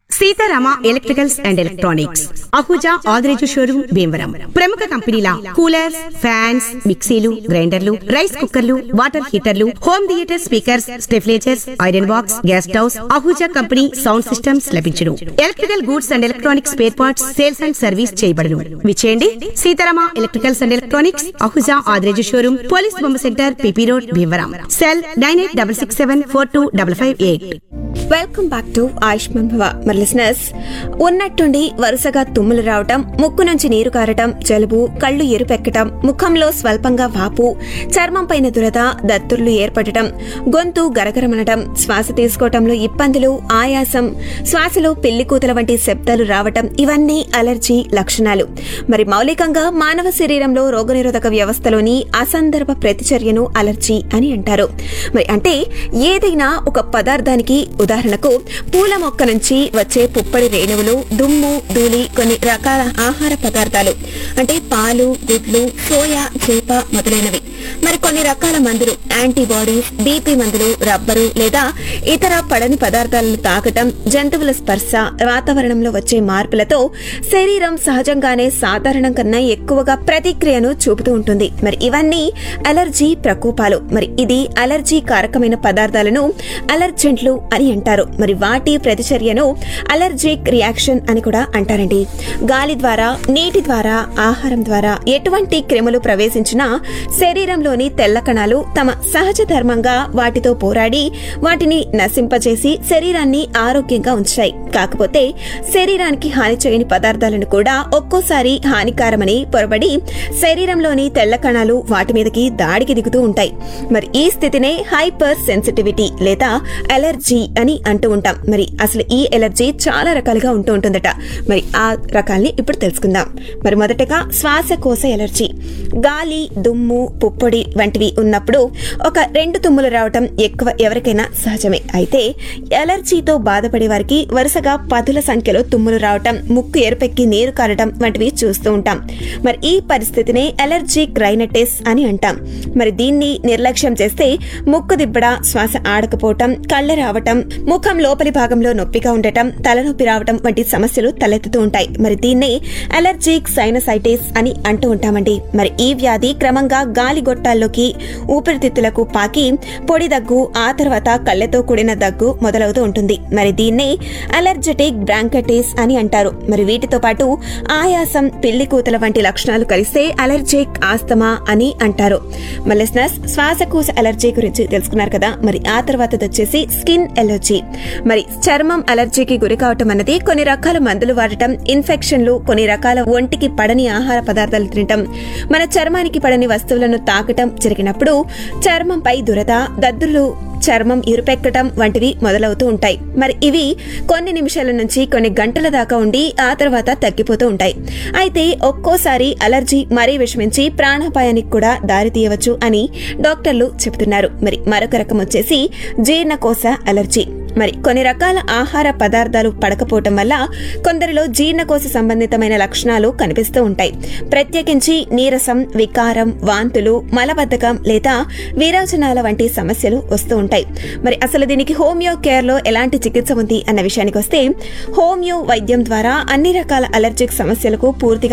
Sitarama electricals and electronics Ahuja Adireju showroom Bhimavaram ప్రముఖ కంపెనీల coolers fans మిక్సీలు గ్రైండర్లు రైస్ కుక్కర్లు వాటర్ హీటర్లు హోమ్ థియేటర్ స్పీకర్స్ స్టెఫ్లేచర్స్ iron box gas stoves Ahuja company sound systems లభించును electrical goods and electronics spare parts sales and service చేయబడును విచేయండి Seetharama electricals and electronics Ahuja Adireju showroom police బొమ్మ centre PP road Bhimavaram cell nine eight double six seven four two double five eight welcome back to Ayushman భవ మరి listeners ఉన్నట్టుండి వరుసగా తుమ్ములు రావటం ముక్కు నుంచి నీరు కారటం జలుబు కళ్ళు ఎరుపెక్కటం ముఖంలో స్వల్పంగా వాపు చర్మం పైన దురద దత్తుర్లు ఏర్పడటం గొంతు గరగరమనటం శ్వాస తీసుకోవటంలో ఇబ్బందులు ఆయాసం శ్వాసలో పెళ్లికూతల వంటి శబ్దాలు రావటం ఇవన్నీ అలర్జీ లక్షణాలు మరి మౌలికంగా మానవ శరీరంలో రోగనిరోధక వ్యవస్థలోని అసందర్భ ప్రతిచర్యను అలర్జీ అని అంటారు మరి అంటే ఏదైనా ఒక పదార్థానికి ఉదాహరణకు పూల మొక్క నుంచి వచ్చే పుప్పడి రేణువులు దుమ్ము ధూళి కొన్ని రకాల ఆహార పదార్థాలు అంటే పాలు గుడ్లు సోయా చేప మొదలైనవి మరి కొన్ని రకాల మందులు యాంటీబాడీస్ బీపీ మందులు రబ్బరు లేదా ఇతర పడని పదార్థాలను తాకటం జంతువుల స్పర్శ వాతావరణంలో వచ్చే మార్పులతో శరీరం సహజంగానే సాధారణం కన్నా ఎక్కువగా ప్రతిక్రియను చూపుతూ ఉంటుంది మరి ఇవన్నీ అలర్జీ ప్రకోపాలు మరి ఇది అలర్జీ కారకమైన పదార్థాలను అలర్జెంట్లు అని అంటారు మరి వాటి ప్రతిచర్యను అలర్జిక్ రియాక్షన్ అని కూడా అంటారండి గాలి ద్వారా నీటి ద్వారా ఆహారం ద్వారా ఎటువంటి క్రిములు ప్రవేశించినా శరీరంలోని తెల్ల కణాలు తమ సహజ ధర్మంగా వాటితో పోరాడి వాటిని నశింపజేసి శరీరాన్ని ఆరోగ్యంగా ఉంచాయి కాకపోతే శరీరానికి హాని చేయని పదార్థాలను కూడా ఒక్కోసారి హానికారమని పొరబడి శరీరంలోని తెల్ల కణాలు వాటి మీదకి దాడికి దిగుతూ ఉంటాయి మరి ఈ స్థితినే హైపర్ సెన్సిటివిటీ లేదా అలర్జీ అని అంటూ ఉంటాం మరి అసలు ఈ ఎలర్జీ చాలా రకాలుగా ఉంటూ ఉంటుందట మరి ఆ రకాల్ని ఇప్పుడు తెలుసుకుందాం మరి మొదటగా శ్వాసకోశ ఎలర్జీ గాలి దుమ్ము పుప్పొడి వంటివి ఉన్నప్పుడు ఒక రెండు తుమ్ములు రావటం ఎక్కువ ఎవరికైనా సహజమే అయితే ఎలర్జీతో బాధపడే వారికి వరుసగా పదుల సంఖ్యలో తుమ్ములు రావటం ముక్కు ఎరుపెక్కి నీరు కారటం వంటివి చూస్తూ ఉంటాం మరి ఈ పరిస్థితినే ఎలర్జిక్ రైనటిస్ అని అంటాం మరి దీన్ని నిర్లక్ష్యం చేస్తే ముక్కు దిబ్బడ శ్వాస ఆడకపోవటం కళ్ళ రావటం ముఖం లోపలి భాగంలో నొప్పిగా ఉండటం తలనొప్పి రావటం వంటి సమస్యలు తలెత్తుతూ ఉంటాయి మరి దీన్ని అలర్జిక్ సైనసైటిస్ అని అంటూ ఉంటామండి మరి ఈ వ్యాధి క్రమంగా గాలి గొట్టాల్లోకి ఊపిరితిత్తులకు పాకి పొడి దగ్గు ఆ తర్వాత కళ్ళతో కూడిన దగ్గు మొదలవుతూ ఉంటుంది మరి దీన్ని అలర్జెటిక్ బ్రాంకటిస్ అని అంటారు మరి వీటితో పాటు ఆయాసం పిల్లి కూతల వంటి లక్షణాలు కలిస్తే అలర్జిక్ ఆస్తమా అని అంటారు మల్లెస్నస్ శ్వాసకోశ అలర్జీ గురించి తెలుసుకున్నారు కదా మరి ఆ తర్వాత వచ్చేసి స్కిన్ ఎలర్జీ మరి చర్మం అలర్జీకి గురి కావటం అన్నది కొన్ని రకాల మందులు వాడటం ఇన్ఫెక్షన్లు కొన్ని రకాల ఒంటికి పడని ఆహార పదార్థాలు తినటం మన చర్మానికి పడని వస్తువులను తాకటం జరిగినప్పుడు చర్మంపై దురద దద్దులు చర్మం ఇరుపెక్కటం వంటివి మొదలవుతూ ఉంటాయి మరి ఇవి కొన్ని నిమిషాల నుంచి కొన్ని గంటల దాకా ఉండి ఆ తర్వాత తగ్గిపోతూ ఉంటాయి అయితే ఒక్కోసారి అలర్జీ మరీ విషమించి ప్రాణాపాయానికి కూడా దారి తీయవచ్చు అని డాక్టర్లు చెబుతున్నారు మరి మరొక రకం వచ్చేసి జీర్ణకోశ అలర్జీ మరి కొన్ని రకాల ఆహార పదార్థాలు పడకపోవటం వల్ల కొందరిలో జీర్ణకోశ సంబంధితమైన లక్షణాలు కనిపిస్తూ ఉంటాయి ప్రత్యేకించి నీరసం వికారం వాంతులు మలబద్ధకం లేదా విరాజనాల వంటి సమస్యలు వస్తూ ఉంటాయి మరి అసలు దీనికి హోమియో కేర్ లో ఎలాంటి చికిత్స ఉంది అన్న విషయానికి వస్తే హోమియో వైద్యం ద్వారా అన్ని రకాల అలర్జిక్ సమస్యలకు పూర్తిగా